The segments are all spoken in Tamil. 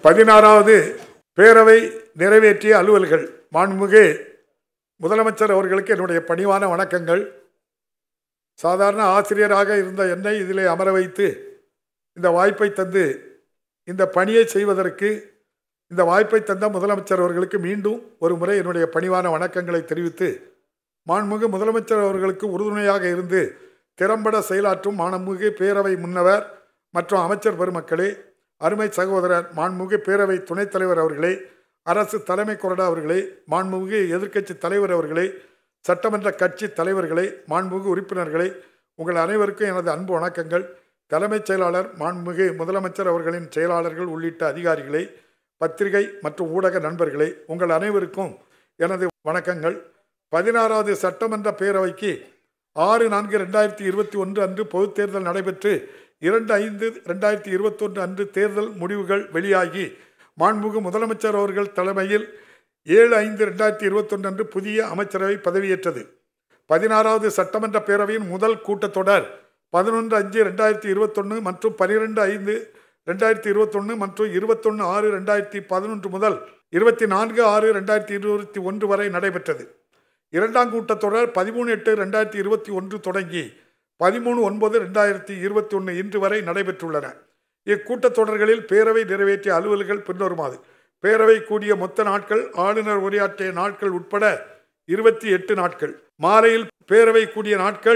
பதினாறாவது பேரவை நிறைவேற்றிய அலுவல்கள் மாண்புமிகு முதலமைச்சர் அவர்களுக்கு என்னுடைய பணிவான வணக்கங்கள் சாதாரண ஆசிரியராக இருந்த என்னை இதிலே அமர வைத்து இந்த வாய்ப்பை தந்து இந்த பணியை செய்வதற்கு இந்த வாய்ப்பை தந்த முதலமைச்சர் அவர்களுக்கு மீண்டும் ஒரு முறை என்னுடைய பணிவான வணக்கங்களை தெரிவித்து மாண்புமிகு முதலமைச்சர் அவர்களுக்கு உறுதுணையாக இருந்து திறம்பட செயலாற்றும் மாண்புமிகு பேரவை முன்னவர் மற்றும் அமைச்சர் பெருமக்களே அருமை சகோதரர் மாண்புமிகு பேரவை துணைத் தலைவர் அவர்களே அரசு தலைமை கொறடா அவர்களே மாண்புமிகு எதிர்க்கட்சி தலைவர் அவர்களே சட்டமன்ற கட்சி தலைவர்களே மாண்புமிகு உறுப்பினர்களே உங்கள் அனைவருக்கும் எனது அன்பு வணக்கங்கள் தலைமைச் செயலாளர் மாண்புமிகு முதலமைச்சர் அவர்களின் செயலாளர்கள் உள்ளிட்ட அதிகாரிகளே பத்திரிகை மற்றும் ஊடக நண்பர்களே உங்கள் அனைவருக்கும் எனது வணக்கங்கள் பதினாறாவது சட்டமன்ற பேரவைக்கு ஆறு நான்கு ரெண்டாயிரத்தி இருபத்தி ஒன்று அன்று பொதுத் தேர்தல் நடைபெற்று இரண்டு ஐந்து ரெண்டாயிரத்தி இருபத்தொன்று அன்று தேர்தல் முடிவுகள் வெளியாகி மாண்புமிகு முதலமைச்சர் அவர்கள் தலைமையில் ஏழு ஐந்து ரெண்டாயிரத்தி இருபத்தொன்று அன்று புதிய அமைச்சரவை பதவியேற்றது பதினாறாவது சட்டமன்ற பேரவையின் முதல் கூட்டத்தொடர் பதினொன்று அஞ்சு ரெண்டாயிரத்தி இருபத்தொன்று மற்றும் பன்னிரெண்டு ஐந்து ரெண்டாயிரத்தி இருபத்தொன்று மற்றும் இருபத்தொன்று ஆறு ரெண்டாயிரத்தி பதினொன்று முதல் இருபத்தி நான்கு ஆறு ரெண்டாயிரத்தி இருபத்தி ஒன்று வரை நடைபெற்றது இரண்டாம் கூட்டத்தொடர் பதிமூணு எட்டு ரெண்டாயிரத்தி இருபத்தி ஒன்று தொடங்கி பதிமூணு ஒன்பது ரெண்டாயிரத்தி இருபத்தி ஒன்று இன்று வரை நடைபெற்றுள்ளன இக்கூட்டத்தொடர்களில் பேரவை நிறைவேற்றிய அலுவல்கள் பின்வருமாறு பேரவை கூடிய மொத்த நாட்கள் ஆளுநர் உரையாற்றிய நாட்கள் உட்பட இருபத்தி எட்டு நாட்கள் மாலையில் பேரவை கூடிய நாட்கள்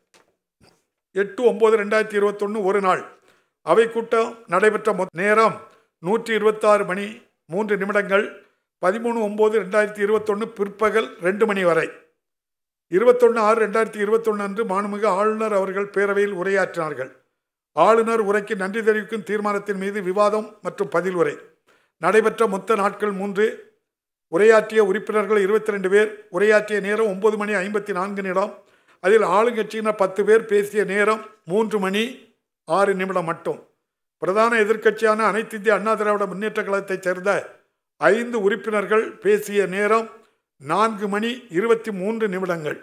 எட்டு ஒன்பது ரெண்டாயிரத்தி இருபத்தொன்று ஒரு நாள் அவை கூட்டம் நடைபெற்ற மொத்த நேரம் நூற்றி இருபத்தாறு மணி மூன்று நிமிடங்கள் பதிமூணு ஒம்பது ரெண்டாயிரத்தி இருபத்தொன்று பிற்பகல் ரெண்டு மணி வரை இருபத்தொன்று ஆறு ரெண்டாயிரத்தி இருபத்தொன்று அன்று மாண்புமிகு ஆளுநர் அவர்கள் பேரவையில் உரையாற்றினார்கள் ஆளுநர் உரைக்கு நன்றி தெரிவிக்கும் தீர்மானத்தின் மீது விவாதம் மற்றும் பதில் உரை நடைபெற்ற மொத்த நாட்கள் மூன்று உரையாற்றிய உறுப்பினர்கள் இருபத்தி ரெண்டு பேர் உரையாற்றிய நேரம் ஒன்பது மணி ஐம்பத்தி நான்கு நிமிடம் அதில் ஆளுங்கட்சியினர் பத்து பேர் பேசிய நேரம் மூன்று மணி ஆறு நிமிடம் மட்டும் பிரதான எதிர்க்கட்சியான அனைத்து இந்திய அண்ணா திராவிட முன்னேற்ற கழகத்தைச் சேர்ந்த ஐந்து உறுப்பினர்கள் பேசிய நேரம் நான்கு மணி இருபத்தி மூன்று நிமிடங்கள்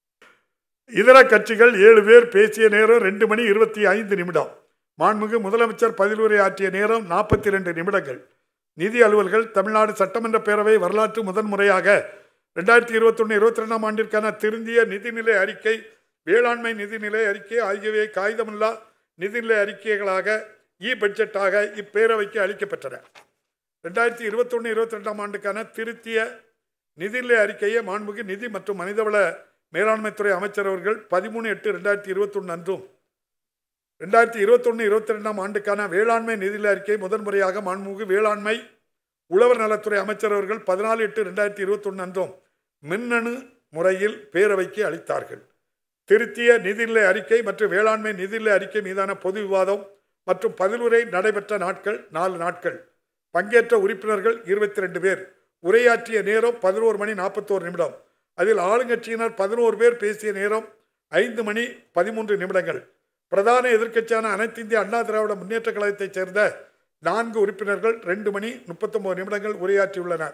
இதர கட்சிகள் ஏழு பேர் பேசிய நேரம் ரெண்டு மணி இருபத்தி ஐந்து நிமிடம் மாண்புமிகு முதலமைச்சர் பதிலுரை ஆற்றிய நேரம் நாற்பத்தி ரெண்டு நிமிடங்கள் நிதி அலுவல்கள் தமிழ்நாடு சட்டமன்ற பேரவை வரலாற்று முதன்முறையாக ரெண்டாயிரத்தி இருபத்தொன்று இருபத்தி ரெண்டாம் ஆண்டிற்கான திருந்திய நிதிநிலை அறிக்கை வேளாண்மை நிதிநிலை அறிக்கை ஆகியவை காகிதமில்லா நிதிநிலை அறிக்கைகளாக இ பட்ஜெட்டாக இப்பேரவைக்கு அளிக்கப்பெற்றன ரெண்டாயிரத்தி இருபத்தொன்று இருபத்தி ரெண்டாம் ஆண்டுக்கான திருத்திய நிதிநிலை அறிக்கையை மாண்புமிகு நிதி மற்றும் மனிதவள மேலாண்மைத்துறை அமைச்சர் அவர்கள் பதிமூணு எட்டு ரெண்டாயிரத்தி இருபத்தொன்று அன்றும் ரெண்டாயிரத்தி இருபத்தொன்று இருபத்தி ரெண்டாம் ஆண்டுக்கான வேளாண்மை நிதிநிலை அறிக்கை முதன்முறையாக மாண்புமிகு வேளாண்மை உழவர் நலத்துறை அமைச்சர் அவர்கள் பதினாலு எட்டு ரெண்டாயிரத்தி இருபத்தொன்று அன்றும் மின்னணு முறையில் பேரவைக்கு அளித்தார்கள் திருத்திய நிதிநிலை அறிக்கை மற்றும் வேளாண்மை நிதிநிலை அறிக்கை மீதான பொது விவாதம் மற்றும் பதிலுரை நடைபெற்ற நாட்கள் நாலு நாட்கள் பங்கேற்ற உறுப்பினர்கள் இருபத்தி ரெண்டு பேர் உரையாற்றிய நேரம் பதினோரு மணி நாற்பத்தோரு நிமிடம் அதில் ஆளுங்கட்சியினர் பதினோரு பேர் பேசிய நேரம் ஐந்து மணி பதிமூன்று நிமிடங்கள் பிரதான எதிர்க்கட்சியான அனைத்து இந்திய அண்ணா திராவிட முன்னேற்ற கழகத்தைச் சேர்ந்த நான்கு உறுப்பினர்கள் ரெண்டு மணி முப்பத்தொன்பது நிமிடங்கள் உரையாற்றியுள்ளனர்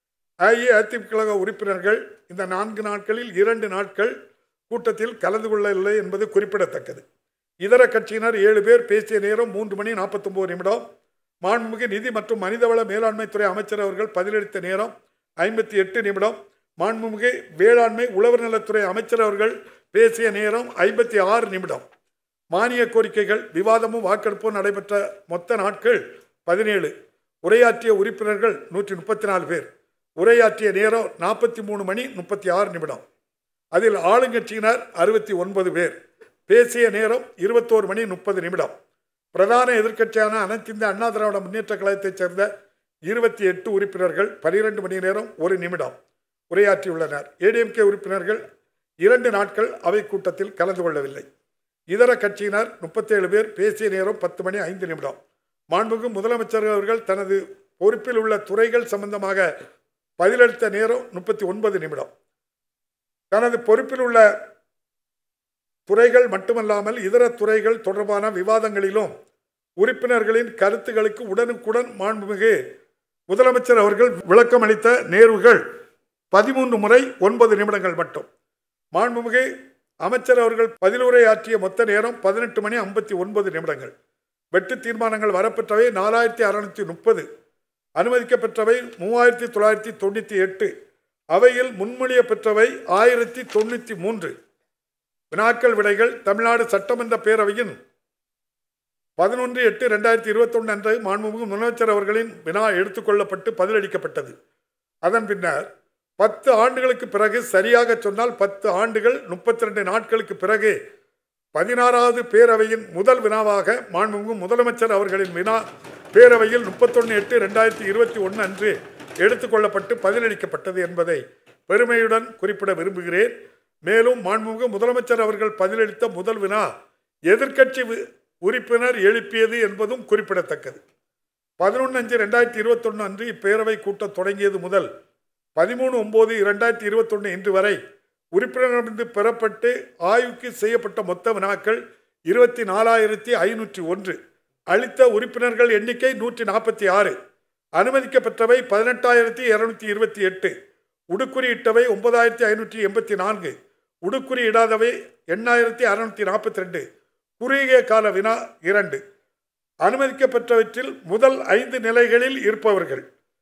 அஇஅதிமுக கழக உறுப்பினர்கள் இந்த நான்கு நாட்களில் இரண்டு நாட்கள் கூட்டத்தில் கலந்து கொள்ளவில்லை என்பது குறிப்பிடத்தக்கது இதர கட்சியினர் ஏழு பேர் பேசிய நேரம் மூன்று மணி நாற்பத்தொன்பது நிமிடம் மாண்புமிகு நிதி மற்றும் மனிதவள மேலாண்மைத்துறை அமைச்சர் அவர்கள் பதிலளித்த நேரம் ஐம்பத்தி எட்டு நிமிடம் மாண்புமிகு வேளாண்மை உழவர் நலத்துறை அமைச்சர் அவர்கள் பேசிய நேரம் ஐம்பத்தி ஆறு நிமிடம் மானிய கோரிக்கைகள் விவாதமும் வாக்கெடுப்பும் நடைபெற்ற மொத்த நாட்கள் பதினேழு உரையாற்றிய உறுப்பினர்கள் நூற்றி முப்பத்தி நாலு பேர் உரையாற்றிய நேரம் நாற்பத்தி மூணு மணி முப்பத்தி ஆறு நிமிடம் அதில் ஆளுங்கட்சியினர் அறுபத்தி ஒன்பது பேர் பேசிய நேரம் இருபத்தோரு மணி முப்பது நிமிடம் பிரதான எதிர்க்கட்சியான அனைத்து இந்த அண்ணா திராவிட முன்னேற்ற கழகத்தைச் சேர்ந்த இருபத்தி எட்டு உறுப்பினர்கள் பனிரெண்டு மணி நேரம் ஒரு நிமிடம் உரையாற்றியுள்ளனர் ஏடிஎம்கே உறுப்பினர்கள் இரண்டு நாட்கள் அவை கூட்டத்தில் கலந்து கொள்ளவில்லை இதர கட்சியினர் முப்பத்தேழு பேர் பேசிய நேரம் பத்து மணி ஐந்து நிமிடம் மாண்புமிகு முதலமைச்சர் அவர்கள் தனது பொறுப்பில் உள்ள துறைகள் சம்பந்தமாக பதிலளித்த நேரம் முப்பத்தி ஒன்பது நிமிடம் தனது பொறுப்பில் உள்ள துறைகள் மட்டுமல்லாமல் இதர துறைகள் தொடர்பான விவாதங்களிலும் உறுப்பினர்களின் கருத்துகளுக்கு உடனுக்குடன் மாண்புமிகு முதலமைச்சர் அவர்கள் விளக்கம் அளித்த நேர்வுகள் பதிமூன்று முறை ஒன்பது நிமிடங்கள் மட்டும் மாண்புமிகு அமைச்சர் அவர்கள் பதிலுரை ஆற்றிய மொத்த நேரம் பதினெட்டு மணி ஐம்பத்தி ஒன்பது நிமிடங்கள் வெட்டு தீர்மானங்கள் வரப்பெற்றவை நாலாயிரத்தி அறுநூத்தி முப்பது அனுமதிக்கப்பெற்றவை மூவாயிரத்தி தொள்ளாயிரத்தி தொண்ணூற்றி எட்டு அவையில் முன்மொழிய பெற்றவை ஆயிரத்தி தொண்ணூற்றி மூன்று வினாக்கள் விடைகள் தமிழ்நாடு சட்டமன்ற பேரவையின் பதினொன்று எட்டு ரெண்டாயிரத்தி இருபத்தொன்று அன்று மாண்புமிகு முதலமைச்சர் அவர்களின் வினா எடுத்துக்கொள்ளப்பட்டு பதிலளிக்கப்பட்டது அதன் பின்னர் பத்து ஆண்டுகளுக்கு பிறகு சரியாக சொன்னால் பத்து ஆண்டுகள் முப்பத்தி ரெண்டு நாட்களுக்கு பிறகு பதினாறாவது பேரவையின் முதல் வினாவாக மாண்புமிகு முதலமைச்சர் அவர்களின் வினா பேரவையில் முப்பத்தொன்று எட்டு ரெண்டாயிரத்தி இருபத்தி ஒன்று அன்று எடுத்துக்கொள்ளப்பட்டு பதிலளிக்கப்பட்டது என்பதை பெருமையுடன் குறிப்பிட விரும்புகிறேன் மேலும் மாண்புமிகு முதலமைச்சர் அவர்கள் பதிலளித்த முதல் வினா எதிர்க்கட்சி வி- உறுப்பினர் எழுப்பியது என்பதும் குறிப்பிடத்தக்கது பதினொன்று அஞ்சு ரெண்டாயிரத்தி இருபத்தொன்று அன்று இப்பேரவை கூட்டம் தொடங்கியது முதல் பதிமூணு ஒம்பது இரண்டாயிரத்தி இருபத்தொன்று இன்று வரை உறுப்பினரிடமிருந்து பெறப்பட்டு ஆய்வுக்கு செய்யப்பட்ட மொத்த வினாக்கள் இருபத்தி நாலாயிரத்தி ஐநூற்றி ஒன்று அளித்த உறுப்பினர்கள் எண்ணிக்கை நூற்றி நாற்பத்தி ஆறு அனுமதிக்கப்பட்டவை பதினெட்டாயிரத்தி இரநூத்தி இருபத்தி எட்டு உடுக்குறியிட்டவை ஒன்பதாயிரத்தி ஐநூற்றி எண்பத்தி நான்கு உடுக்குறியிடாதவை எண்ணாயிரத்தி அறுநூத்தி நாற்பத்தி ரெண்டு குறுகிய கால வினா இரண்டு அனுமதிக்கப்பட்டவற்றில் முதல் ஐந்து நிலைகளில் இருப்பவர்கள்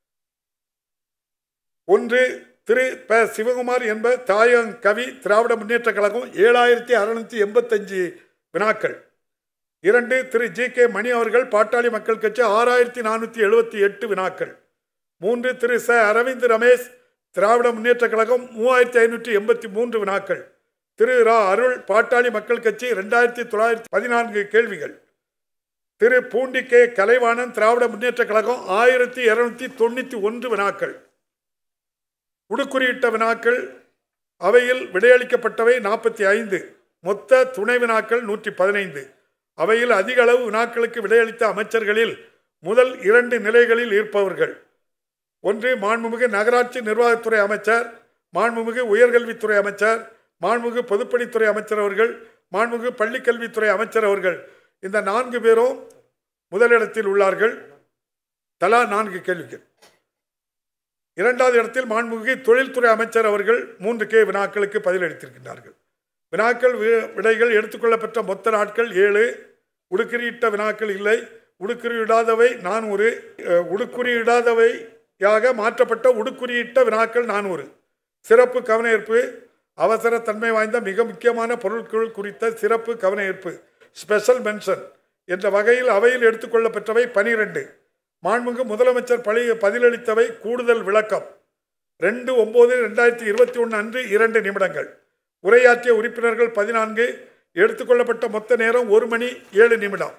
ஒன்று திரு ப சிவகுமார் என்ப தாயங் கவி திராவிட முன்னேற்ற கழகம் ஏழாயிரத்தி அறுநூத்தி எண்பத்தஞ்சு வினாக்கள் இரண்டு திரு ஜி கே மணி அவர்கள் பாட்டாளி மக்கள் கட்சி ஆறாயிரத்தி நானூற்றி எழுபத்தி எட்டு வினாக்கள் மூன்று திரு ச அரவிந்த் ரமேஷ் திராவிட முன்னேற்ற கழகம் மூவாயிரத்தி ஐநூற்றி எண்பத்தி மூன்று வினாக்கள் திரு ரா அருள் பாட்டாளி மக்கள் கட்சி ரெண்டாயிரத்தி தொள்ளாயிரத்தி பதினான்கு கேள்விகள் திரு பூண்டி கே கலைவாணன் திராவிட முன்னேற்ற கழகம் ஆயிரத்தி இருநூத்தி தொண்ணூற்றி ஒன்று வினாக்கள் உடுக்குறியிட்ட வினாக்கள் அவையில் விடையளிக்கப்பட்டவை நாற்பத்தி ஐந்து மொத்த துணை வினாக்கள் நூற்றி பதினைந்து அவையில் அதிக அளவு வினாக்களுக்கு விடையளித்த அமைச்சர்களில் முதல் இரண்டு நிலைகளில் இருப்பவர்கள் ஒன்று மாண்புமிகு நகராட்சி நிர்வாகத்துறை அமைச்சர் மாண்புமிகு உயர்கல்வித்துறை அமைச்சர் மாண்புமிகு பொதுப்பணித்துறை அமைச்சர் அவர்கள் மாண்புமிகு பள்ளிக்கல்வித்துறை அமைச்சர் அவர்கள் இந்த நான்கு பேரும் முதலிடத்தில் உள்ளார்கள் தலா நான்கு கேள்விகள் இரண்டாவது இடத்தில் மாண்புமிகு தொழில்துறை அமைச்சர் அவர்கள் மூன்று கே வினாக்களுக்கு பதிலளித்திருக்கின்றார்கள் வினாக்கள் வி- விடைகள் எடுத்துக்கொள்ளப்பட்ட மொத்த நாட்கள் ஏழு உடுக்குறியிட்ட வினாக்கள் இல்லை உடுக்குறியிடாதவை நானூறு அஹ், உடுக்குறியிடாதவையாக மாற்றப்பட்ட உடுக்குறியிட்ட வினாக்கள் நானூறு சிறப்பு கவனஈர்ப்பு அவசர தன்மை வாய்ந்த மிக முக்கியமான பொருட்கள் குறித்த சிறப்பு கவனஈர்ப்பு ஸ்பெஷல் மென்ஷன் என்ற வகையில் அவையில் எடுத்துக்கொள்ளப்பட்டவை பனிரெண்டு மாண்புமிகு முதலமைச்சர் பழி பதிலளித்தவை கூடுதல் விளக்கம் ரெண்டு ஒம்பது ரெண்டாயிரத்தி இருபத்தி ஒன்று அன்று இரண்டு நிமிடங்கள் உரையாற்றிய உறுப்பினர்கள் பதினான்கு எடுத்துக்கொள்ளப்பட்ட மொத்த நேரம் ஒரு மணி ஏழு நிமிடம்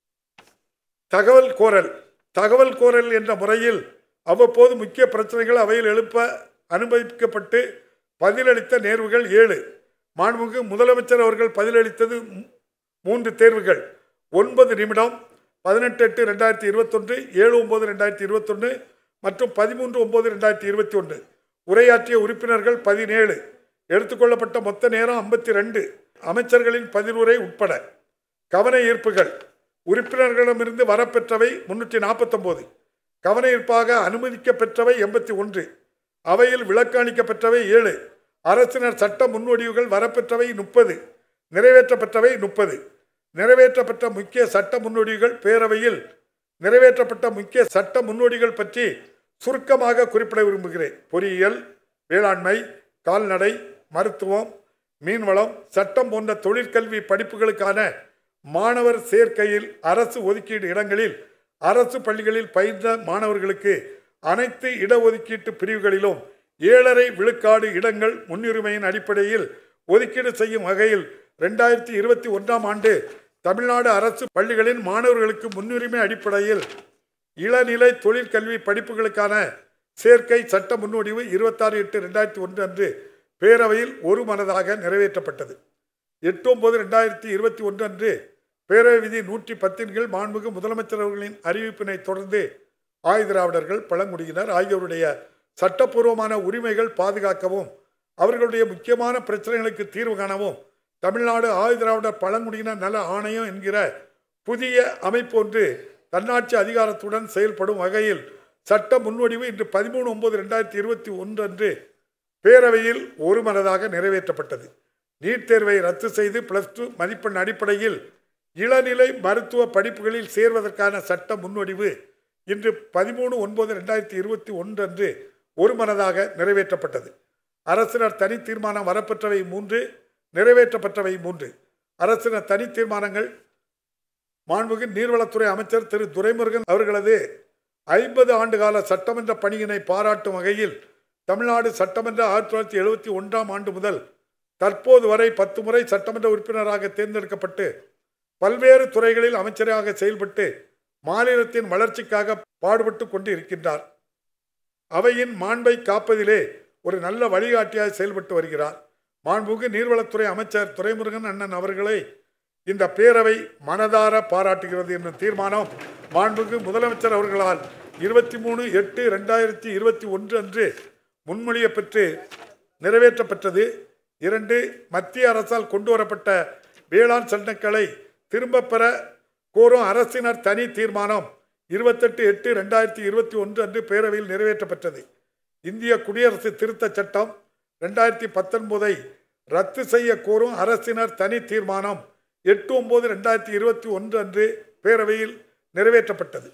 தகவல் கோரல் தகவல் கோரல் என்ற முறையில் அவ்வப்போது முக்கிய பிரச்சனைகள் அவையில் எழுப்ப அனுமதிக்கப்பட்டு பதிலளித்த நேர்வுகள் ஏழு மாண்புமிகு முதலமைச்சர் அவர்கள் பதிலளித்தது மூ- மூன்று தேர்வுகள் ஒன்பது நிமிடம் பதினெட்டு எட்டு ரெண்டாயிரத்தி இருபத்தொன்று ஏழு ஒம்பது ரெண்டாயிரத்தி இருபத்தொன்று மற்றும் பதிமூன்று ஒம்பது ரெண்டாயிரத்தி இருபத்தி ஒன்று உரையாற்றிய உறுப்பினர்கள் பதினேழு எடுத்துக்கொள்ளப்பட்ட மொத்த நேரம் ஐம்பத்தி ரெண்டு அமைச்சர்களின் பதிலுரை உட்பட கவன ஈர்ப்புகள் உறுப்பினர்களிடமிருந்து வரப்பெற்றவை முன்னூற்றி நாற்பத்தொம்போது கவன ஈர்ப்பாக அனுமதிக்க பெற்றவை எண்பத்தி ஒன்று அவையில் விலக்கு அளிக்கப்பெற்றவை ஏழு அரசினர் சட்ட முன்வடிவுகள் வரப்பெற்றவை முப்பது நிறைவேற்றப்பட்டவை முப்பது நிறைவேற்றப்பட்ட முக்கிய சட்ட முன்னோடிகள் பேரவையில் நிறைவேற்றப்பட்ட முக்கிய சட்ட முன்னோடிகள் பற்றி சுருக்கமாக குறிப்பிட விரும்புகிறேன் பொறியியல் வேளாண்மை கால்நடை மருத்துவம் மீன்வளம் சட்டம் போன்ற தொழிற்கல்வி படிப்புகளுக்கான மாணவர் சேர்க்கையில் அரசு ஒதுக்கீடு இடங்களில் அரசு பள்ளிகளில் பயின்ற மாணவர்களுக்கு அனைத்து இடஒதுக்கீட்டு பிரிவுகளிலும் ஏழரை விழுக்காடு இடங்கள் முன்னுரிமையின் அடிப்படையில் ஒதுக்கீடு செய்யும் வகையில் ரெண்டாயிரத்தி இருபத்தி ஒன்றாம் ஆண்டு தமிழ்நாடு அரசு பள்ளிகளின் மாணவர்களுக்கு முன்னுரிமை அடிப்படையில் இளநிலை தொழிற்கல்வி படிப்புகளுக்கான சேர்க்கை சட்ட முன்வடிவு இருபத்தாறு எட்டு ரெண்டாயிரத்தி ஒன்று அன்று பேரவையில் ஒரு மனதாக நிறைவேற்றப்பட்டது எட்டு ஒன்பது ரெண்டாயிரத்தி இருபத்தி ஒன்று அன்று பேரவை விதி நூற்றி பத்தின் கீழ் மாண்புமிகு முதலமைச்சர் அவர்களின் அறிவிப்பினை தொடர்ந்து ஆயுதிராவிடர்கள் பழங்குடியினர் ஆகியோருடைய சட்டப்பூர்வமான உரிமைகள் பாதுகாக்கவும் அவர்களுடைய முக்கியமான பிரச்சனைகளுக்கு தீர்வு காணவும் தமிழ்நாடு ஆயுதிராவிடர் பழங்குடியினர் நல ஆணையம் என்கிற புதிய அமைப்பு ஒன்று தன்னாட்சி அதிகாரத்துடன் செயல்படும் வகையில் சட்ட முன்வடிவு இன்று பதிமூணு ஒன்பது ரெண்டாயிரத்தி இருபத்தி ஒன்று அன்று பேரவையில் ஒருமனதாக நிறைவேற்றப்பட்டது நீட் தேர்வை ரத்து செய்து பிளஸ் டூ மதிப்பெண் அடிப்படையில் இளநிலை மருத்துவ படிப்புகளில் சேர்வதற்கான சட்ட முன்வடிவு இன்று பதிமூணு ஒன்பது ரெண்டாயிரத்தி இருபத்தி ஒன்று அன்று ஒருமனதாக நிறைவேற்றப்பட்டது அரசினர் தனி தீர்மானம் வரப்பெற்றவை மூன்று நிறைவேற்றப்பட்டவை மூன்று அரசினர் தனி தீர்மானங்கள் மாண்புமிகு நீர்வளத்துறை அமைச்சர் திரு துரைமுருகன் அவர்களது ஐம்பது ஆண்டுகால சட்டமன்ற பணியினை பாராட்டும் வகையில் தமிழ்நாடு சட்டமன்ற ஆயிரத்தி தொள்ளாயிரத்தி எழுபத்தி ஒன்றாம் ஆண்டு முதல் தற்போது வரை பத்து முறை சட்டமன்ற உறுப்பினராக தேர்ந்தெடுக்கப்பட்டு பல்வேறு துறைகளில் அமைச்சராக செயல்பட்டு மாநிலத்தின் வளர்ச்சிக்காக பாடுபட்டு கொண்டு இருக்கின்றார் அவையின் மாண்பை காப்பதிலே ஒரு நல்ல வழிகாட்டியாக செயல்பட்டு வருகிறார் மாண்புமிகு நீர்வளத்துறை அமைச்சர் துரைமுருகன் அண்ணன் அவர்களை இந்த பேரவை மனதார பாராட்டுகிறது என்னும் தீர்மானம் மாண்புமிகு முதலமைச்சர் அவர்களால் இருபத்தி மூணு எட்டு ரெண்டாயிரத்தி இருபத்தி ஒன்று அன்று முன்மொழிய பெற்று நிறைவேற்றப்பட்டது இரண்டு மத்திய அரசால் கொண்டு வரப்பட்ட வேளாண் சட்டங்களை திரும்பப் பெற கோரும் அரசினர் தனி தீர்மானம் இருபத்தெட்டு எட்டு ரெண்டாயிரத்தி இருபத்தி ஒன்று அன்று பேரவையில் நிறைவேற்றப்பட்டது இந்திய குடியரசு திருத்தச் சட்டம் ரெண்டாயிரத்தி பத்தொன்பதை ரத்து செய்ய கோரும் அரசினர் தனி தீர்மானம் எட்டு ஒன்பது ரெண்டாயிரத்தி இருபத்தி ஒன்று அன்று பேரவையில் நிறைவேற்றப்பட்டது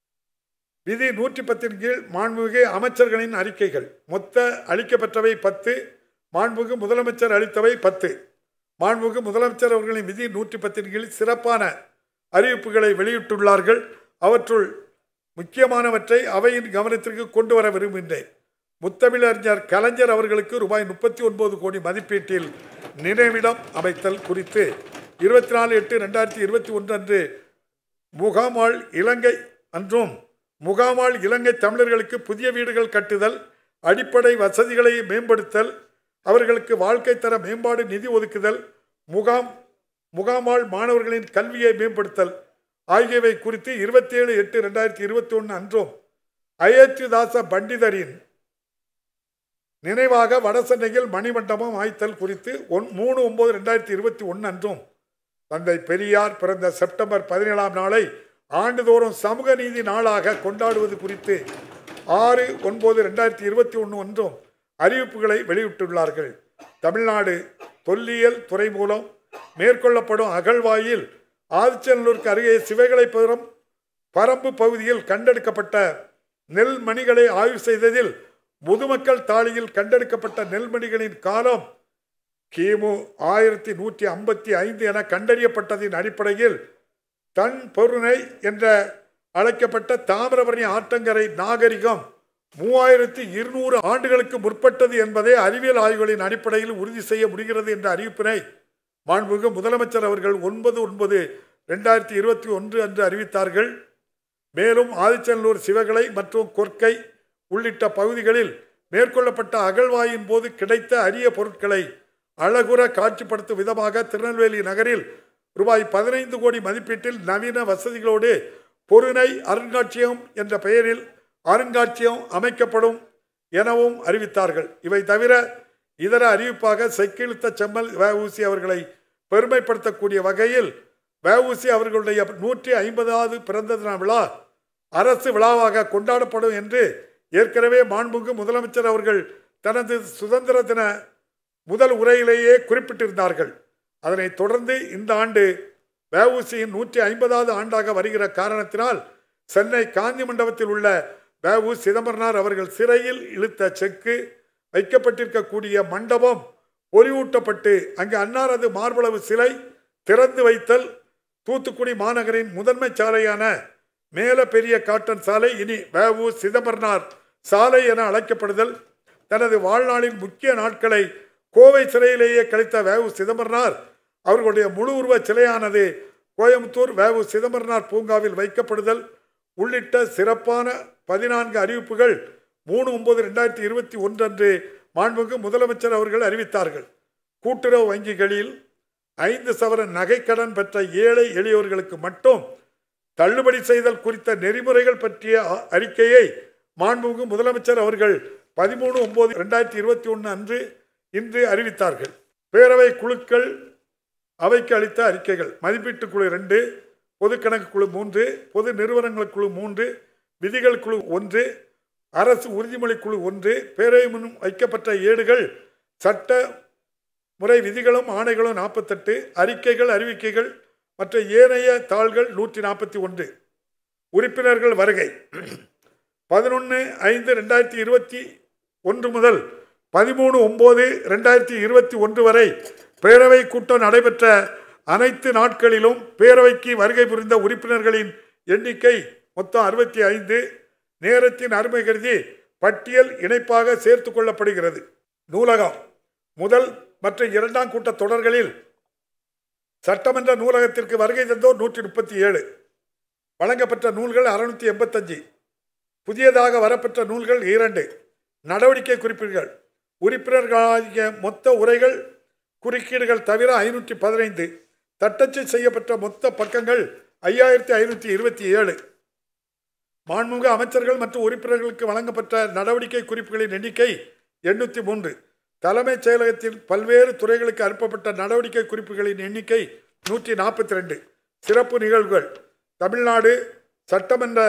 விதி நூற்றி பத்தின் கீழ் மாண்புமிகு அமைச்சர்களின் அறிக்கைகள் மொத்த அளிக்கப்பட்டவை பத்து மாண்புமிகு முதலமைச்சர் அளித்தவை பத்து மாண்புமிகு முதலமைச்சர் அவர்களின் விதி நூற்றி பத்தின் கீழ் சிறப்பான அறிவிப்புகளை வெளியிட்டுள்ளார்கள் அவற்றுள் முக்கியமானவற்றை அவையின் கவனத்திற்கு கொண்டு வர விரும்புகின்றேன் முத்தமிழறிஞர் கலைஞர் அவர்களுக்கு ரூபாய் முப்பத்தி ஒன்பது கோடி மதிப்பீட்டில் நினைவிடம் அமைத்தல் குறித்து இருபத்தி நாலு எட்டு ரெண்டாயிரத்தி இருபத்தி ஒன்று அன்று முகாமாள் இலங்கை அன்றும் முகாமாள் இலங்கை தமிழர்களுக்கு புதிய வீடுகள் கட்டுதல் அடிப்படை வசதிகளை மேம்படுத்தல் அவர்களுக்கு வாழ்க்கை தர மேம்பாடு நிதி ஒதுக்குதல் முகாம் முகாமாள் மாணவர்களின் கல்வியை மேம்படுத்தல் ஆகியவை குறித்து இருபத்தி ஏழு எட்டு ரெண்டாயிரத்தி இருபத்தி ஒன்று அன்றும் அயோத்திதாச பண்டிதரின் நினைவாக வடசென்னையில் மணிமண்டபம் ஆய்த்தல் குறித்து ஒன் மூணு ஒன்பது ரெண்டாயிரத்தி இருபத்தி ஒன்று அன்றும் தந்தை பெரியார் பிறந்த செப்டம்பர் பதினேழாம் நாளை ஆண்டுதோறும் சமூக நீதி நாளாக கொண்டாடுவது குறித்து ஆறு ஒன்பது ரெண்டாயிரத்தி இருபத்தி ஒன்று ஒன்றும் அறிவிப்புகளை வெளியிட்டுள்ளார்கள் தமிழ்நாடு தொல்லியல் துறை மூலம் மேற்கொள்ளப்படும் அகழ்வாயில் ஆதிச்சநல்லூருக்கு அருகே சிவைகளைப்புறம் பரம்பு பகுதியில் கண்டெடுக்கப்பட்ட நெல் மணிகளை ஆய்வு செய்ததில் முதுமக்கள் தாளியில் கண்டெடுக்கப்பட்ட நெல்மணிகளின் காலம் கிமு ஆயிரத்தி நூற்றி ஐம்பத்தி ஐந்து என கண்டறியப்பட்டதின் அடிப்படையில் தன் பொருணை என்ற அழைக்கப்பட்ட தாமிரபரணி ஆற்றங்கரை நாகரிகம் மூவாயிரத்தி இருநூறு ஆண்டுகளுக்கு முற்பட்டது என்பதை அறிவியல் ஆய்வுகளின் அடிப்படையில் உறுதி செய்ய முடிகிறது என்ற அறிவிப்பினை மாண்புமிகு முதலமைச்சர் அவர்கள் ஒன்பது ஒன்பது ரெண்டாயிரத்தி இருபத்தி ஒன்று அன்று அறிவித்தார்கள் மேலும் ஆதிச்சநல்லூர் சிவகலை மற்றும் கொற்கை உள்ளிட்ட பகுதிகளில் மேற்கொள்ளப்பட்ட அகழ்வாயின் போது கிடைத்த அரிய பொருட்களை அழகுற காட்சிப்படுத்தும் விதமாக திருநெல்வேலி நகரில் ரூபாய் பதினைந்து கோடி மதிப்பீட்டில் நவீன வசதிகளோடு பொருணை அருங்காட்சியகம் என்ற பெயரில் அருங்காட்சியகம் அமைக்கப்படும் எனவும் அறிவித்தார்கள் இவை தவிர இதர அறிவிப்பாக செக்கிழுத்த செம்மல் வஉசி அவர்களை பெருமைப்படுத்தக்கூடிய வகையில் வஉசி அவர்களுடைய நூற்றி ஐம்பதாவது பிறந்த தின விழா அரசு விழாவாக கொண்டாடப்படும் என்று ஏற்கனவே மாண்புமிகு முதலமைச்சர் அவர்கள் தனது சுதந்திர தின முதல் உரையிலேயே குறிப்பிட்டிருந்தார்கள் அதனைத் தொடர்ந்து இந்த ஆண்டு வஉசியின் நூற்றி ஐம்பதாவது ஆண்டாக வருகிற காரணத்தினால் சென்னை காந்தி மண்டபத்தில் உள்ள வஉ சிதம்பரனார் அவர்கள் சிறையில் இழுத்த செக்கு வைக்கப்பட்டிருக்கக்கூடிய மண்டபம் ஒளிவூட்டப்பட்டு அங்கு அன்னாரது மார்பளவு சிலை திறந்து வைத்தல் தூத்துக்குடி மாநகரின் முதன்மை சாலையான மேல பெரிய காட்டன் சாலை இனி வஉ சிதம்பரனார் சாலை என அழைக்கப்படுதல் தனது வாழ்நாளின் முக்கிய நாட்களை கோவை சிறையிலேயே கழித்த வஉ சிதம்பரனார் அவர்களுடைய முழு உருவ சிலையானது கோயம்புத்தூர் வஉ சிதம்பரனார் பூங்காவில் வைக்கப்படுதல் உள்ளிட்ட சிறப்பான பதினான்கு அறிவிப்புகள் மூணு ஒன்பது ரெண்டாயிரத்தி இருபத்தி ஒன்று அன்று மாண்புமிகு முதலமைச்சர் அவர்கள் அறிவித்தார்கள் கூட்டுறவு வங்கிகளில் ஐந்து சவரன் நகைக்கடன் பெற்ற ஏழை எளியோர்களுக்கு மட்டும் தள்ளுபடி செய்தல் குறித்த நெறிமுறைகள் பற்றிய அ- அறிக்கையை மாண்புமிகு முதலமைச்சர் அவர்கள் பதிமூணு ஒன்பது ரெண்டாயிரத்தி இருபத்தி ஒன்று அன்று இன்று அறிவித்தார்கள் பேரவை குழுக்கள் அவைக்கு அளித்த அறிக்கைகள் மதிப்பீட்டு குழு ரெண்டு பொதுக்கணக்கு குழு மூன்று பொது நிறுவனங்கள் குழு மூன்று விதிகள் குழு ஒன்று அரசு உறுதிமொழி குழு ஒன்று பேரவை முன் வைக்கப்பட்ட ஏடுகள் சட்ட முறை விதிகளும் ஆணைகளும் நாற்பத்தெட்டு அறிக்கைகள் அறிவிக்கைகள் மற்ற ஏனைய தாள்கள் நூற்றி நாற்பத்தி ஒன்று உறுப்பினர்கள் வருகை பதினொன்று ஐந்து ரெண்டாயிரத்தி இருபத்தி ஒன்று முதல் பதிமூணு ஒம்பது ரெண்டாயிரத்தி இருபத்தி ஒன்று வரை பேரவை கூட்டம் நடைபெற்ற அனைத்து நாட்களிலும் பேரவைக்கு வருகை புரிந்த உறுப்பினர்களின் எண்ணிக்கை மொத்தம் அறுபத்தி ஐந்து நேரத்தின் அருமை கருதி பட்டியல் இணைப்பாக சேர்த்து கொள்ளப்படுகிறது நூலகம் முதல் மற்றும் இரண்டாம் கூட்ட தொடர்களில் சட்டமன்ற நூலகத்திற்கு வருகை தந்தோர் நூற்றி முப்பத்தி ஏழு வழங்கப்பட்ட நூல்கள் அறுநூத்தி எண்பத்தஞ்சு புதியதாக வரப்பெற்ற நூல்கள் இரண்டு நடவடிக்கை குறிப்பீடுகள் உறுப்பினர்களாகிய மொத்த உரைகள் குறுக்கீடுகள் தவிர ஐநூற்றி பதினைந்து தட்டச்சு செய்யப்பட்ட மொத்த பக்கங்கள் ஐயாயிரத்தி ஐநூற்றி இருபத்தி ஏழு மாண்புமிகு அமைச்சர்கள் மற்றும் உறுப்பினர்களுக்கு வழங்கப்பட்ட நடவடிக்கை குறிப்புகளின் எண்ணிக்கை எண்ணூற்றி மூன்று தலைமைச் செயலகத்தில் பல்வேறு துறைகளுக்கு அனுப்பப்பட்ட நடவடிக்கை குறிப்புகளின் எண்ணிக்கை நூற்றி நாற்பத்தி ரெண்டு சிறப்பு நிகழ்வுகள் தமிழ்நாடு சட்டமன்ற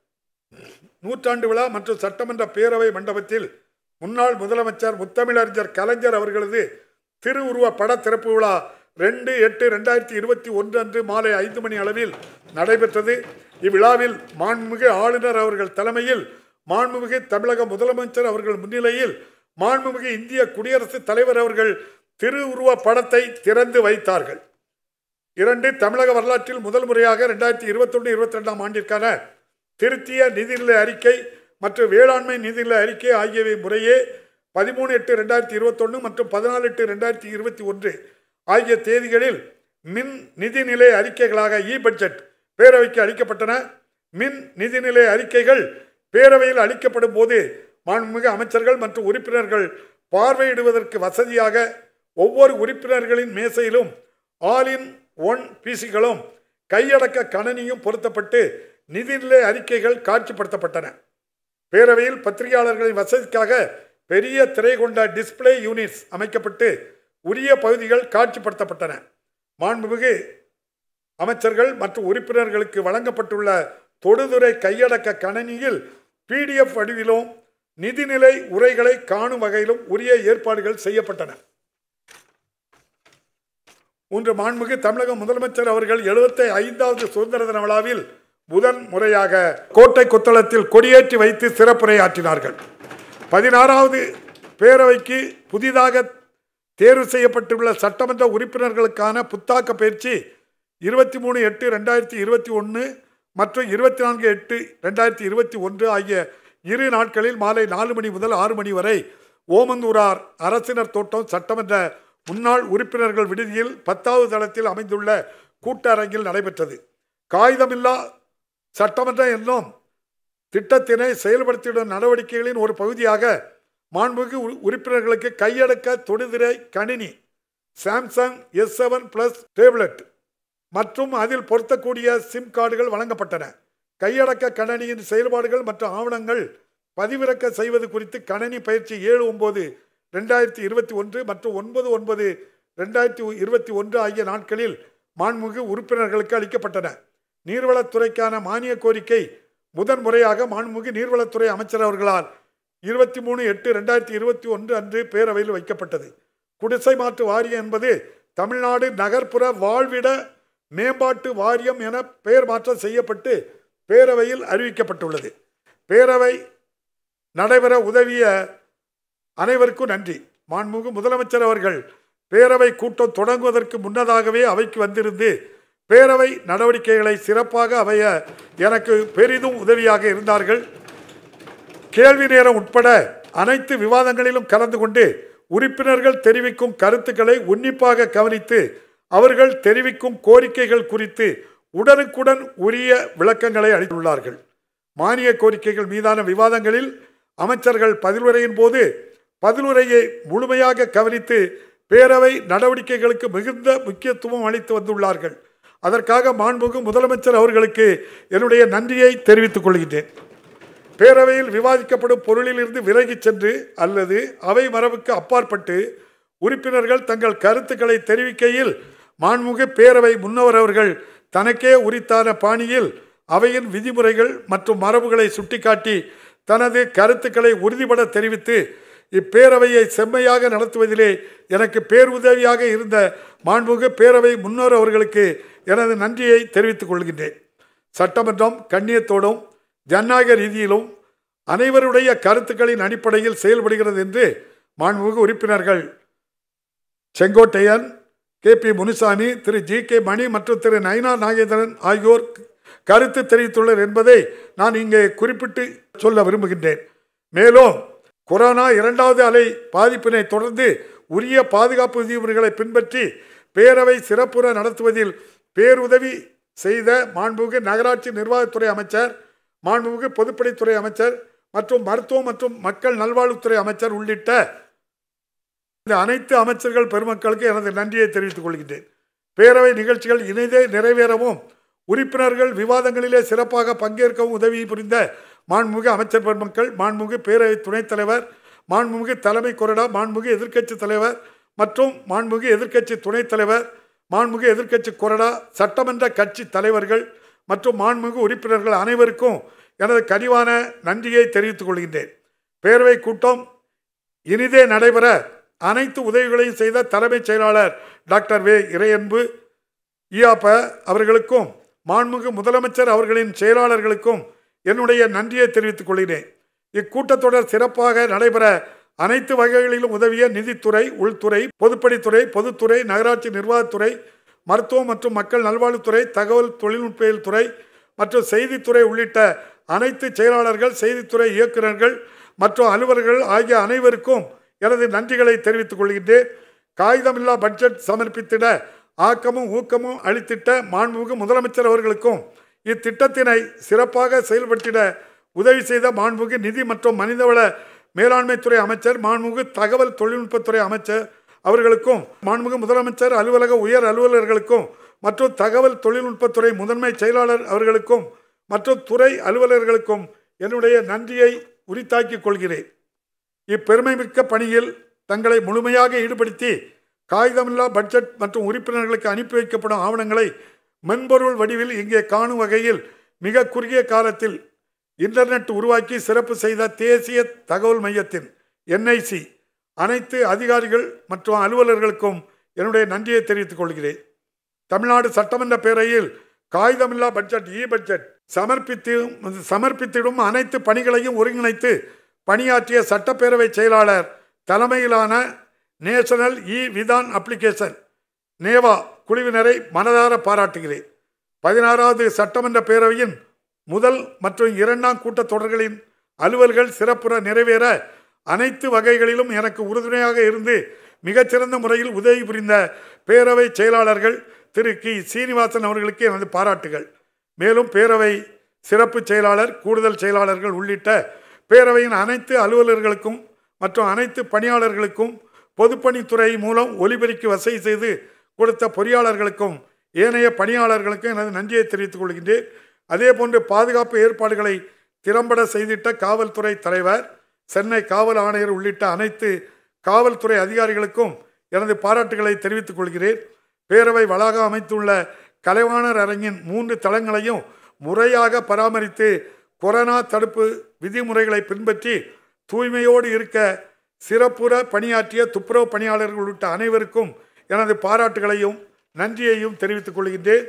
நூற்றாண்டு விழா மற்றும் சட்டமன்ற பேரவை மண்டபத்தில் முன்னாள் முதலமைச்சர் முத்தமிழறிஞர் கலைஞர் அவர்களது திருவுருவ பட திறப்பு விழா ரெண்டு எட்டு ரெண்டாயிரத்தி இருபத்தி ஒன்று அன்று மாலை ஐந்து மணி அளவில் நடைபெற்றது இவ்விழாவில் மாண்புமிகு ஆளுநர் அவர்கள் தலைமையில் மாண்புமிகு தமிழக முதலமைச்சர் அவர்கள் முன்னிலையில் மாண்புமிகு இந்திய குடியரசுத் தலைவர் அவர்கள் திருவுருவ படத்தை திறந்து வைத்தார்கள் இரண்டு தமிழக வரலாற்றில் முதல் முறையாக ரெண்டாயிரத்தி இருபத்தொன்று இருபத்தி ரெண்டாம் ஆண்டிற்கான திருத்திய நிதிநிலை அறிக்கை மற்றும் வேளாண்மை நிதிநிலை அறிக்கை ஆகியவை முறையே பதிமூணு எட்டு ரெண்டாயிரத்தி இருபத்தொன்று மற்றும் பதினாலு எட்டு ரெண்டாயிரத்தி இருபத்தி ஒன்று ஆகிய தேதிகளில் மின் நிதிநிலை அறிக்கைகளாக இ பட்ஜெட் பேரவைக்கு அளிக்கப்பட்டன மின் நிதிநிலை அறிக்கைகள் பேரவையில் அளிக்கப்படும் போது மாண்புமிகு அமைச்சர்கள் மற்றும் உறுப்பினர்கள் பார்வையிடுவதற்கு வசதியாக ஒவ்வொரு உறுப்பினர்களின் மேசையிலும் ஆல் இன் ஒன் பிசிகளும் கையடக்க கணனியும் பொருத்தப்பட்டு நிதிநிலை அறிக்கைகள் காட்சிப்படுத்தப்பட்டன பேரவையில் பத்திரிகையாளர்களின் வசதிக்காக பெரிய திரை கொண்ட டிஸ்ப்ளே யூனிட்ஸ் அமைக்கப்பட்டு உரிய பகுதிகள் காட்சிப்படுத்தப்பட்டன மாண்புமிகு அமைச்சர்கள் மற்றும் உறுப்பினர்களுக்கு வழங்கப்பட்டுள்ள தொடுதுறை கையடக்க கணனியில் பிடிஎஃப் வடிவிலும் நிதிநிலை உரைகளை காணும் வகையிலும் உரிய ஏற்பாடுகள் செய்யப்பட்டன இன்று மாண்புமிகு தமிழக முதலமைச்சர் அவர்கள் எழுபத்தி ஐந்தாவது சுதந்திர தின விழாவில் முதன் முறையாக கோட்டை கொத்தளத்தில் கொடியேற்றி வைத்து சிறப்புரையாற்றினார்கள் பதினாறாவது பேரவைக்கு புதிதாக தேர்வு செய்யப்பட்டுள்ள சட்டமன்ற உறுப்பினர்களுக்கான புத்தாக்க பயிற்சி இருபத்தி மூணு எட்டு ரெண்டாயிரத்தி இருபத்தி ஒன்று மற்றும் இருபத்தி நான்கு எட்டு ரெண்டாயிரத்தி இருபத்தி ஒன்று ஆகிய இரு நாட்களில் மாலை நாலு மணி முதல் ஆறு மணி வரை ஓமந்தூரார் அரசினர் தோட்டம் சட்டமன்ற முன்னாள் உறுப்பினர்கள் விடுதியில் பத்தாவது தளத்தில் அமைந்துள்ள கூட்டரங்கில் நடைபெற்றது காகிதமில்லா சட்டமன்றம் என்னும் திட்டத்தினை செயல்படுத்திடும் நடவடிக்கைகளின் ஒரு பகுதியாக மாண்புமிகு உறு- உறுப்பினர்களுக்கு கையடக்க தொடுதிரை கணினி Samsung S seven plus tablet மற்றும் அதில் பொருத்தக்கூடிய சிம் கார்டுகள் வழங்கப்பட்டன கையடக்க கணனியின் செயல்பாடுகள் மற்றும் ஆவணங்கள் பதிவிறக்க செய்வது குறித்து கணனி பயிற்சி ஏழு ஒம்பது ரெண்டாயிரத்தி இருபத்தி ஒன்று மற்றும் ஒன்பது ஒன்பது ரெண்டாயிரத்தி இருபத்தி ஒன்று ஆகிய நாட்களில் மாண்புமிகு உறுப்பினர்களுக்கு அளிக்கப்பட்டன நீர்வளத்துறைக்கான மானிய கோரிக்கை முதன் முறையாக மாண்புமிகு நீர்வளத்துறை அமைச்சர் அவர்களால் இருபத்தி மூணு எட்டு ரெண்டாயிரத்தி இருபத்தி ஒன்று அன்று பேரவையில் வைக்கப்பட்டது குடிசை மாற்று வாரியம் என்பது தமிழ்நாடு நகர்ப்புற வாழ்விட மேம்பாட்டு வாரியம் என பெயர் மாற்றம் செய்யப்பட்டு பேரவையில் அறிவிக்கப்பட்டுள்ளது பேரவை நடைபெற உதவிய அனைவருக்கும் நன்றி மாண்புமிகு முதலமைச்சர் அவர்கள் பேரவை கூட்டம் தொடங்குவதற்கு முன்னதாகவே அவைக்கு வந்திருந்து பேரவை நடவடிக்கைகளை சிறப்பாக அமைய எனக்கு பெரிதும் உதவியாக இருந்தார்கள் கேள்வி நேரம் உட்பட அனைத்து விவாதங்களிலும் கலந்து கொண்டு உறுப்பினர்கள் தெரிவிக்கும் கருத்துக்களை உன்னிப்பாக கவனித்து அவர்கள் தெரிவிக்கும் கோரிக்கைகள் குறித்து உடனுக்குடன் உரிய விளக்கங்களை அளித்துள்ளார்கள் மானிய கோரிக்கைகள் மீதான விவாதங்களில் அமைச்சர்கள் பதிலுரையின் போது பதிலுரையை முழுமையாக கவனித்து பேரவை நடவடிக்கைகளுக்கு மிகுந்த முக்கியத்துவம் அளித்து வந்துள்ளார்கள் அதற்காக மாண்புமிகு முதலமைச்சர் அவர்களுக்கு என்னுடைய நன்றியை தெரிவித்துக் கொள்கின்றேன் பேரவையில் விவாதிக்கப்படும் பொருளிலிருந்து விலகிச் சென்று அல்லது அவை மரபுக்கு அப்பாற்பட்டு உறுப்பினர்கள் தங்கள் கருத்துக்களை தெரிவிக்கையில் மாண்புமிகு பேரவை முன்னவர் அவர்கள் தனக்கே உரித்தான பாணியில் அவையின் விதிமுறைகள் மற்றும் மரபுகளை சுட்டிக்காட்டி தனது கருத்துக்களை உறுதிபட தெரிவித்து இப்பேரவையை செம்மையாக நடத்துவதிலே எனக்கு பேருதவியாக இருந்த மாண்புமிகு பேரவை முன்னோர் அவர்களுக்கு எனது நன்றியை தெரிவித்துக் கொள்கின்றேன் சட்டமன்றம் கண்ணியத்தோடும் ஜனநாயக ரீதியிலும் அனைவருடைய கருத்துக்களின் அடிப்படையில் செயல்படுகிறது என்று மாண்புமிகு உறுப்பினர்கள் Sengottaiyan K P Munusamy Thiru G K Mani மற்றும் திரு நயனா நாகேந்திரன் ஆகியோர் கருத்து தெரிவித்துள்ளனர் என்பதை நான் இங்கே குறிப்பிட்டு சொல்ல விரும்புகின்றேன் மேலும் கொரோனா இரண்டாவது அலை பாதிப்பினை தொடர்ந்து உரிய பாதுகாப்பு விதிமுறைகளை பின்பற்றி பேரவை சிறப்புற நடத்துவதில் பேருதவி செய்த மாண்புமிகு நகராட்சி நிர்வாகத்துறை அமைச்சர் மாண்புமிகு பொதுப்பணித்துறை அமைச்சர் மற்றும் மருத்துவம் மற்றும் மக்கள் நல்வாழ்வுத்துறை அமைச்சர் உள்ளிட்ட இந்த அனைத்து அமைச்சர்கள் பெருமக்களுக்கு எனது நன்றியை தெரிவித்துக் கொள்கின்றேன் பேரவை நிகழ்ச்சிகள் இணைந்தே நிறைவேறவும் உறுப்பினர்கள் விவாதங்களிலே சிறப்பாக பங்கேற்கவும் உதவி புரிந்த மாண்புமிகு அமைச்சர் பெருமக்கள் மாண்புமிகு பேரவை துணைத் தலைவர் மாண்புமிகு தலைமை கொறடா மாண்புமிகு எதிர்க்கட்சி தலைவர் மற்றும் மாண்புமிகு எதிர்க்கட்சி துணைத் தலைவர் மாண்புமிகு எதிர்க்கட்சி கொறடா சட்டமன்ற கட்சி தலைவர்கள் மற்றும் மாண்புமிகு உறுப்பினர்கள் அனைவருக்கும் எனது கனிவான நன்றியை தெரிவித்துக் கொள்கின்றேன் பேரவை கூட்டம் இனிதே நடைபெற அனைத்து உதவிகளையும் செய்த தலைமைச் செயலாளர் டாக்டர் வே இறையன்பு ஈயாப்ப அவர்களுக்கும் மாண்புமிகு முதலமைச்சர் அவர்களின் செயலாளர்களுக்கும் என்னுடைய நன்றியை தெரிவித்துக் கொள்கிறேன் இக்கூட்டத்தொடர் சிறப்பாக நடைபெற அனைத்து வகைகளிலும் உதவிய நிதித்துறை உள்துறை பொதுப்பணித்துறை பொதுத்துறை நகராட்சி நிர்வாகத்துறை மருத்துவம் மற்றும் மக்கள் நல்வாழ்வுத்துறை தகவல் தொழில்நுட்பியல் துறை மற்றும் செய்தித்துறை உள்ளிட்ட அனைத்து செயலாளர்கள் செய்தித்துறை இயக்குநர்கள் மற்றும் அலுவலர்கள் ஆகிய அனைவருக்கும் எனது நன்றிகளை தெரிவித்துக் கொள்கின்றேன் காகிதமில்லா பட்ஜெட் சமர்ப்பித்திட ஆக்கமும் ஊக்கமும் அளித்திட்ட மாண்புமிகு முதலமைச்சர் அவர்களுக்கும் இத்திட்டத்தினை சிறப்பாக செயல்படுத்திட உதவி செய்த மாண்புமிகு நிதி மற்றும் மனிதவள மேலாண்மைத்துறை அமைச்சர் மாண்புமிகு தகவல் தொழில்நுட்பத்துறை அமைச்சர் அவர்களுக்கும் மாண்புமிகு முதலமைச்சர் அலுவலக உயர் அலுவலர்களுக்கும் மற்றும் தகவல் தொழில்நுட்பத்துறை முதன்மை செயலாளர் அவர்களுக்கும் மற்றும் துறை அலுவலர்களுக்கும் என்னுடைய நன்றியை உரித்தாக்கிக் கொள்கிறேன் இப்பெருமைமிக்க பணியில் தங்களை முழுமையாக ஈடுபடுத்தி காகிதமில்லா பட்ஜெட் மற்றும் உறுப்பினர்களுக்கு அனுப்பி வைக்கப்படும் ஆவணங்களை மென்பொருள் வடிவில் இங்கே காணும் வகையில் மிக குறுகிய காலத்தில் இன்டர்நெட் உருவாக்கி சிறப்பு செய்த தேசிய தகவல் மையத்தின் என்ஐசி அனைத்து அதிகாரிகள் மற்றும் அலுவலர்களுக்கும் என்னுடைய நன்றியை தெரிவித்துக் கொள்கிறேன் தமிழ்நாடு சட்டமன்ற பேரவையில் காகிதமில்லா பட்ஜெட் இ பட்ஜெட் சமர்ப்பித்து சமர்ப்பித்திடும் அனைத்து பணிகளையும் ஒருங்கிணைத்து பணியாற்றிய சட்டப்பேரவை செயலாளர் தலைமையிலான national e Vidhan application NeVA குழுவினரை மனதார பாராட்டுகிறேன் பதினாறாவது சட்டமன்ற பேரவையின் முதல் மற்றும் இரண்டாம் கூட்டத்தொடர்களின் அலுவல்கள் சிறப்புற நிறைவேற அனைத்து வகைகளிலும் எனக்கு உறுதுணையாக இருந்து மிகச்சிறந்த முறையில் உதவி புரிந்த பேரவை செயலாளர்கள் திரு கி சீனிவாசன் அவர்களுக்கு எனது பாராட்டுகள் மேலும் பேரவை சிறப்பு செயலாளர் கூடுதல் செயலாளர்கள் உள்ளிட்ட பேரவையின் அனைத்து அலுவலர்களுக்கும் மற்றும் அனைத்து பணியாளர்களுக்கும் பொதுப்பணித்துறை மூலம் ஒலிபெருக்கி வசதி செய்து கொடுத்த பொறியாளர்களுக்கும் ஏனைய பணியாளர்களுக்கும் எனது நன்றியை தெரிவித்துக் கொள்கின்றேன் அதேபோன்று பாதுகாப்பு ஏற்பாடுகளை திறம்பட செய்திட்ட காவல்துறை தலைவர் சென்னை காவல் ஆணையர் உள்ளிட்ட அனைத்து காவல்துறை அதிகாரிகளுக்கும் எனது பாராட்டுகளை தெரிவித்துக் கொள்கிறேன் பேரவை வளாகம் அமைத்துள்ள கலைவாணர் அரங்கின் மூன்று தளங்களையும் முறையாக பராமரித்து கொரோனா தடுப்பு விதிமுறைகளை பின்பற்றி தூய்மையோடு இருக்க சிறப்புற பணியாற்றிய துப்புரவு பணியாளர்கள் உள்ளிட்ட அனைவருக்கும் எனது பாராட்டுகளையும் நன்றியையும் தெரிவித்துக் கொள்கின்றேன்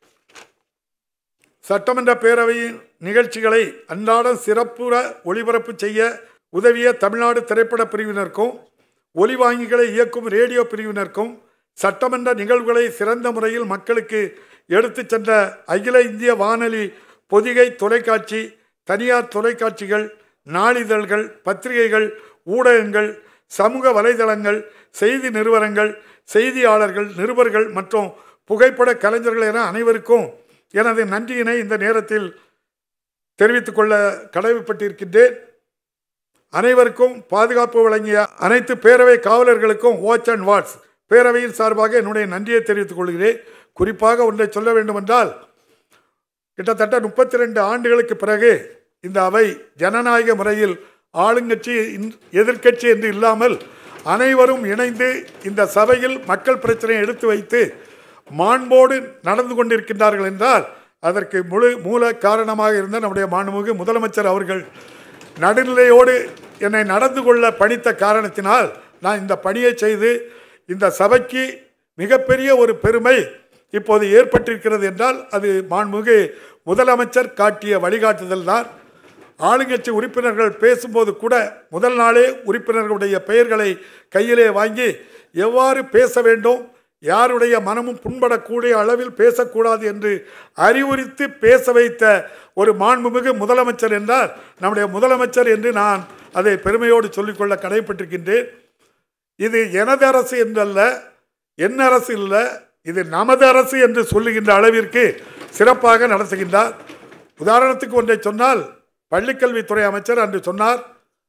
சட்டமன்ற பேரவையின் நிகழ்ச்சிகளை அன்றாடம் சிறப்புற ஒளிபரப்பு செய்ய உதவிய தமிழ்நாடு திரைப்பட பிரிவினருக்கும் ஒலிவாங்கிகளை இயக்கும் ரேடியோ பிரிவினருக்கும் சட்டமன்ற நிகழ்வுகளை சிறந்த முறையில் மக்களுக்கு எடுத்துச் சென்ற அகில இந்திய வானொலி பொதிகை தொலைக்காட்சி தனியார் தொலைக்காட்சிகள் நாளிதழ்கள் பத்திரிகைகள் ஊடகங்கள் சமூக வலைதளங்கள் செய்தி நிறுவனங்கள் செய்தியாளர்கள் நிருபர்கள் மற்றும் புகைப்பட கலைஞர்கள் என அனைவருக்கும் எனது நன்றியினை இந்த நேரத்தில் தெரிவித்துக் கொள்ள கடமைப்பட்டிருக்கின்றேன் அனைவருக்கும் பாதுகாப்பு வழங்கிய அனைத்து பேரவை காவலர்களுக்கும் வாட்ச் அண்ட் வாட்ஸ் பேரவையின் சார்பாக என்னுடைய நன்றியை தெரிவித்துக் கொள்கிறேன் குறிப்பாக ஒன்றை சொல்ல வேண்டுமென்றால் கிட்டத்தட்ட முப்பத்தி ரெண்டு ஆண்டுகளுக்கு பிறகு இந்த அவை ஜனநாயக முறையில் ஆளுங்கட்சி இன்- எதிர்க்கட்சி என்று இல்லாமல் அனைவரும் இணைந்து இந்த சபையில் மக்கள் பிரச்சனையை எடுத்து வைத்து மாண்போடு நடந்து கொண்டிருக்கின்றார்கள் என்றால் அதற்கு முழு மூல காரணமாக இருந்த நம்முடைய மாண்புமிகு முதலமைச்சர் அவர்கள் நடுநிலையோடு என்னை நடந்து கொள்ள பணித்த காரணத்தினால் நான் இந்த பணியை செய்து இந்த சபைக்கு மிகப்பெரிய ஒரு பெருமை இப்போது ஏற்பட்டிருக்கிறது என்றால் அது மாண்புமிகு முதலமைச்சர் காட்டிய வழிகாட்டுதல் தான் ஆளுங்கட்சி உறுப்பினர்கள் பேசும்போது கூட முதல் நாளே உறுப்பினர்களுடைய பெயர்களை கையிலே வாங்கி எவ்வாறு பேச வேண்டும் யாருடைய மனமும் புண்படக்கூடிய அளவில் பேசக்கூடாது என்று அறிவுரித்து பேச வைத்த ஒரு மாண்புமிகு முதலமைச்சர் என்றால் நம்முடைய முதலமைச்சர் என்று நான் அதை பெருமையோடு சொல்லிக்கொள்ள கடைப்பட்டிருக்கின்றேன் இது எனது அரசு என்றல்ல என் அரசு இல்லை இது நமது அரசு என்று சொல்லுகின்ற அளவிற்கு சிறப்பாக நடத்துகின்றார் உதாரணத்துக்கு ஒன்றை சொன்னால் பள்ளிக்கல்வித்துறை அமைச்சர் அன்று சொன்னார்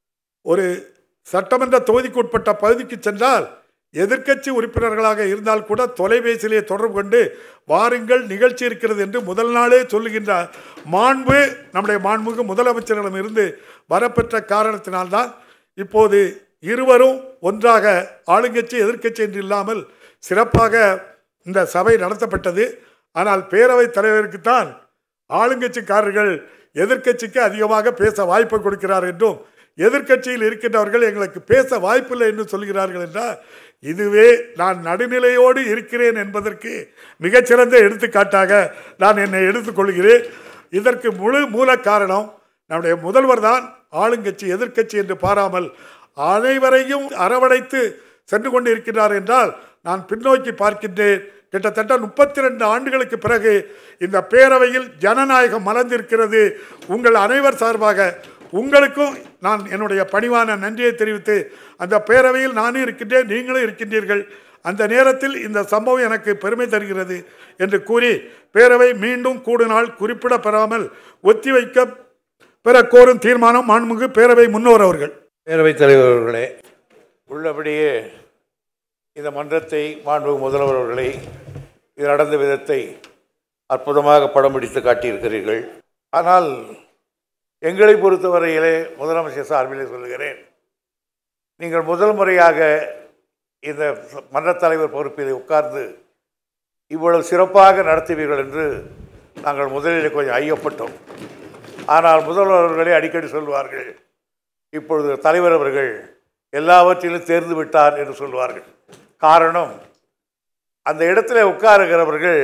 ஒரு சட்டமன்ற தொகுதிக்குட்பட்ட பகுதிக்கு சென்றால் எதிர்க்கட்சி உறுப்பினர்களாக இருந்தால் கூட தொலைபேசியிலே தொடர்பு கொண்டு வாருங்கள் நிகழ்ச்சி இருக்கிறது என்று முதல் நாளே சொல்லுகின்ற மாண்பு நம்முடைய மாண்புக்கு முதலமைச்சரிடம் இருந்து வரப்பெற்ற காரணத்தினால்தான் இப்போது இருவரும் ஒன்றாக ஆளுங்கட்சி எதிர்க்கட்சி என்று இல்லாமல் சிறப்பாக இந்த சபை நடத்தப்பட்டது ஆனால் பேரவைத் தலைவருக்குத்தான் ஆளுங்கட்சிக்காரர்கள் எதிர்க்கட்சிக்கு அதிகமாக பேச வாய்ப்பு கொடுக்கிறார் என்றும் எதிர்க்கட்சியில் இருக்கின்றவர்கள் எங்களுக்கு பேச வாய்ப்பில்லை என்று சொல்கிறார்கள் என்றால் இதுவே நான் நடுநிலையோடு இருக்கிறேன் என்பதற்கு மிகச்சிறந்த எடுத்துக்காட்டாக நான் என்னை எடுத்துக்கொள்கிறேன் இதற்கு முழு மூல காரணம் நம்முடைய முதல்வர் தான் ஆளுங்கட்சி எதிர்க்கட்சி என்று பாராமல் அனைவரையும் அரவணைத்து சென்று கொண்டிருக்கிறார் என்றால் நான் பின்னோக்கி பார்க்கின்றேன் கிட்டத்தட்ட முப்பத்தி ரெண்டு ஆண்டுகளுக்கு பிறகு இந்த பேரவையில் ஜனநாயகம் மலர்ந்திருக்கிறது உங்கள் அனைவர் சார்பாக உங்களுக்கும் நான் என்னுடைய பணிவான நன்றியை தெரிவித்து அந்த பேரவையில் நானும் இருக்கின்றேன் நீங்களும் இருக்கின்றீர்கள் அந்த நேரத்தில் இந்த சம்பவம் எனக்கு பெருமை தருகிறது என்று கூறி பேரவை மீண்டும் கூடுநாள் குறிப்பிடப்பெறாமல் ஒத்திவைக்க பெற கோரும் தீர்மானம் மாண்புமிகு பேரவை முன்னோர் அவர்கள் பேரவைத் தலைவர் அவர்களே உள்ளபடியே இந்த மன்றத்தை மாண்பு முதல்வர் அவர்களை இது நடந்த விதத்தை அற்புதமாக படம் பிடித்து காட்டியிருக்கிறீர்கள் ஆனால் எங்களை பொறுத்தவரையிலே முதலமைச்சர் சார்பிலே சொல்லுகிறேன் நீங்கள் முதல் முறையாக இந்த மன்றத் தலைவர் பொறுப்பில் உட்கார்ந்து இவ்வளவு சிறப்பாக நடத்துவீர்கள் என்று நாங்கள் முதலில் கொஞ்சம் ஐயப்பட்டோம் ஆனால் முதல்வர் அவர்களே அடிக்கடி சொல்வார்கள் இப்பொழுது தலைவர் அவர்கள் எல்லாவற்றிலும் தேர்ந்து விட்டார் என்று சொல்வார்கள் காரணம் அந்த இடத்துல உட்காருகிறவர்கள்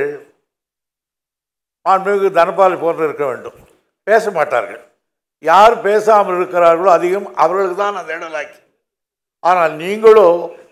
மாண்புமிகு தனபால் போன்று இருக்க வேண்டும் பேச மாட்டார்கள் யார் பேசாமல் இருக்கிறார்களோ அதிகம் அவர்களுக்கு தான் அந்த இடம் லாக்கி ஆனால் நீங்களோ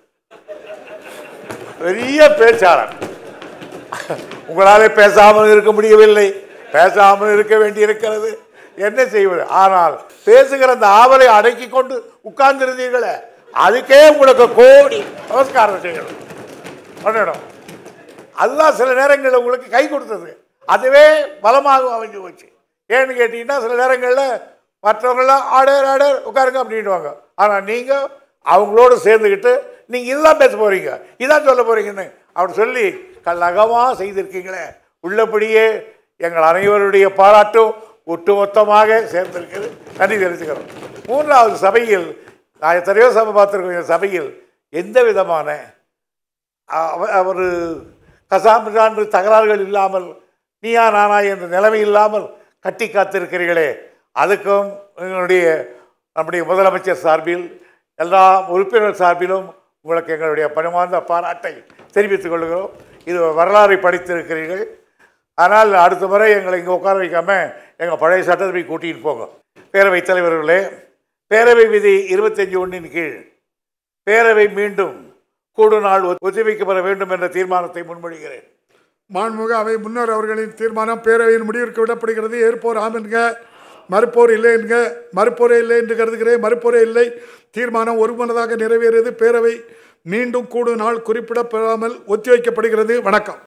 பெரிய பேச்சாளர் உங்களாலே பேசாமல் இருக்க முடியவில்லை பேசாமல் இருக்க வேண்டியிருக்கிறது என்ன செய்வது ஆனால் பேசுகிற அந்த ஆவலை அடக்கி கொண்டு உட்கார்ந்திருந்தீர்களே அதுக்கே உங்களுக்கு கோடி நமஸ்காரம் செய்யணும் பண்ணணும் அதுதான் சில நேரங்களில் உங்களுக்கு கை கொடுத்தது அதுவே பலமாக அமைஞ்சு போச்சு ஏன்னு கேட்டிங்கன்னா சில நேரங்களில் மற்றவங்களாம் ஆடர் ஆடர் உட்காருங்க அப்படின்வாங்க ஆனால் நீங்கள் அவங்களோடு சேர்ந்துக்கிட்டு நீங்கள் இதுதான் பேச போகிறீங்க இதான் சொல்ல போகிறீங்கன்னு அப்படி சொல்லி கல்லகமாக செய்திருக்கீங்களே உள்ளபடியே எங்கள் அனைவருடைய பாராட்டும் ஒட்டுமொத்தமாக சேர்ந்திருக்கிறது நன்றி தெரிவிச்சுக்கிறோம் மூன்றாவது சபையில் நான் எத்தனையோ சபை பார்த்துருக்கோம் இந்த சபையில் எந்த விதமான அவர் கசாம்பு சான்று தகராறுகள் இல்லாமல் நீயா நானா என்ற நிலைமை இல்லாமல் கட்டி காத்திருக்கிறீர்களே அதுக்கும் எங்களுடைய நம்முடைய முதலமைச்சர் சார்பில் எல்லா உறுப்பினர் சார்பிலும் உங்களுக்கு எங்களுடைய பணிவார்ந்த பாராட்டை தெரிவித்துக் கொள்கிறோம் இது வரலாறை படித்திருக்கிறீர்கள் ஆனால் அடுத்த முறை எங்களை இங்கே உட்கார வைக்காமல் எங்கள் பழைய சட்டத்தை கூட்டிகிட்டு போங்க பேரவைத் தலைவர்களே பேரவை விதி இருபத்தஞ்சி ஒன்றின் கீழ் பேரவை மீண்டும் கூடு நாள் ஒத்திவைக்கப்பட வேண்டும் என்ற தீர்மானத்தை முன்மொழிகிறேன் மாண்புமிகு அவை முன்னர் அவர்களின் தீர்மானம் பேரவையின் முடிவிற்கு விடப்படுகிறது ஏற்போர் ஆம் என்க மறுப்போர் இல்லை என்க மறுப்போரே இல்லை என்று கருதுகிறேன் மறுப்போரே இல்லை தீர்மானம் ஒருமனதாக நிறைவேறியது பேரவை மீண்டும் கூடும் நாள் குறிப்பிடப்படாமல் ஒத்திவைக்கப்படுகிறது வணக்கம்